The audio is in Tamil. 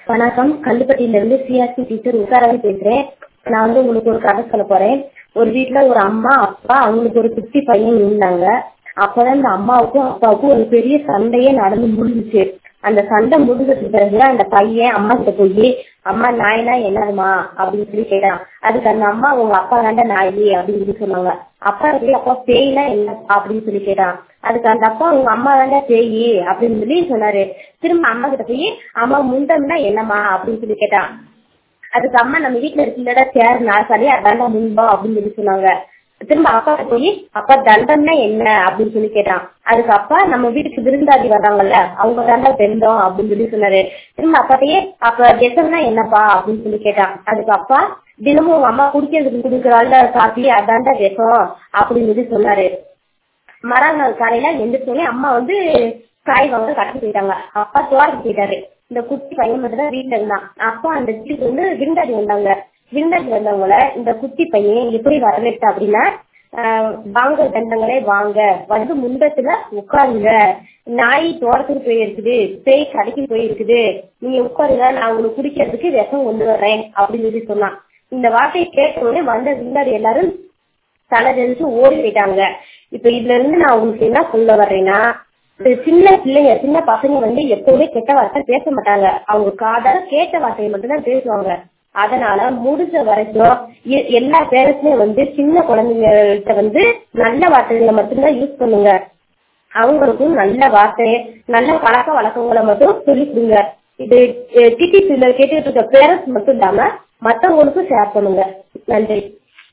வணக்கம் கல்லுப்பட்டியில இருந்து சிஆர்சி டீச்சர் உஷாராணி பேசுறேன் நான் வந்து உங்களுக்கு ஒரு கதை சொல்ல போறேன் ஒரு வீட்ல ஒரு அம்மா அப்பா அவங்களுக்கு ஒரு குட்டி பையன் இருந்தாங்க அப்பதான் இந்த அம்மாவுக்கும் அப்பாவுக்கும் ஒரு பெரிய சண்டையே நடந்து முடிஞ்சுச்சு அந்த சண்டை முடிஞ்சதுக்கு பிறகு அந்த பையன் அம்மா கிட்ட போய் அம்மா நாய்னா என்னதுமா அப்படின்னு சொல்லி கேட்டான் அதுக்கு அந்த அம்மா உங்க அப்பா தாண்ட நாயி அப்படின்னு சொல்லி சொன்னாங்க அப்பா சொல்லி அப்பா பேய்னா என்ன அப்படின்னு சொல்லி கேட்டான் அதுக்கு அந்த அப்பா உங்க அம்மா தாண்டா பேயி அப்படின்னு சொல்லி சொன்னாரு திரும்ப அம்மா கிட்ட போய் அம்மா முண்டம்னா என்னம்மா அப்படின்னு சொல்லி கேட்டான் அதுக்கு அம்மா நம்ம வீட்டுல இருக்கீங்களா சேர் நாற்காலி அதாண்டா முன்பம் அப்படின்னு சொல்லி சொன்னாங்க திரும்ப அப்பா போய் அப்பா தண்டம்னா என்ன அப்படின்னு சொல்லி கேட்டான் அதுக்கு அப்பா நம்ம வீட்டுக்கு விருந்தாதி வர்றாங்கல்ல அவங்க தாண்டா பெண்டோம் அப்படின்னு சொல்லி சொன்னாரு திரும்ப அப்பாட்டையே அப்ப விஷம்னா என்னப்பா அப்படின்னு சொல்லி கேட்டான் அதுக்கு அப்பா தினமும் உங்க அம்மா குடிக்கிறதுக்கு குடுக்கறாள் காப்பி அதாண்டா விஷம் அப்படின்னு சொல்லி சொன்னாரு மறுநாள் காலையில எந்திரிச்சோடனே அம்மா வந்து காய் வாங்க கட்டி போயிட்டாங்க அப்பா தோட்டத்துக்கு போயிட்டாரு இந்த குட்டி பையன் மட்டும் தான் வீட்டுல இருந்தான் அப்பா அந்த வீட்டுக்கு வந்து விருந்தாடி வந்தாங்க விருந்தாடி வந்தவங்கள இந்த குட்டி பையன் எப்படி வரவேற்ற அப்படின்னா வாங்க தண்டங்களே வாங்க வந்து முண்டத்துல உட்காருங்க நாய் தோட்டத்துக்கு போயிருக்குது பேய் கடைக்கு போயிருக்குது நீங்க உட்காருங்க நான் உங்களுக்கு குடிக்கிறதுக்கு விஷம் கொண்டு வர்றேன் அப்படின்னு சொல்லி சொன்னான் இந்த வார்த்தையை கேட்ட உடனே வந்த விருந்தாடி எல்லாரும் தலை தெரிஞ்சு ஓடி போயிட்டாங்க இப்ப இதுல இருந்து நான் உங்களுக்கு என்ன சொல்ல வர்றேன்னா சின்ன பிள்ளைங்க சின்ன பசங்க வந்து எப்பவுமே கெட்ட வார்த்தை பேச மாட்டாங்க அவங்க காதால கேட்ட வார்த்தையை மட்டும்தான் பேசுவாங்க அதனால முடிஞ்ச வரைக்கும் எல்லா பேரண்ட்ஸுமே வந்து சின்ன குழந்தைங்கள்ட்ட வந்து நல்ல வார்த்தைகளை மட்டும்தான் யூஸ் பண்ணுங்க அவங்களுக்கும் நல்ல வார்த்தை நல்ல பழக்க வழக்கங்களை மட்டும் சொல்லி கொடுங்க இது டிடி கேட்டுட்டு இருக்க பேரண்ட்ஸ் மட்டும் இல்லாம மற்றவங்களுக்கும் ஷேர் பண்ணுங்க நன்றி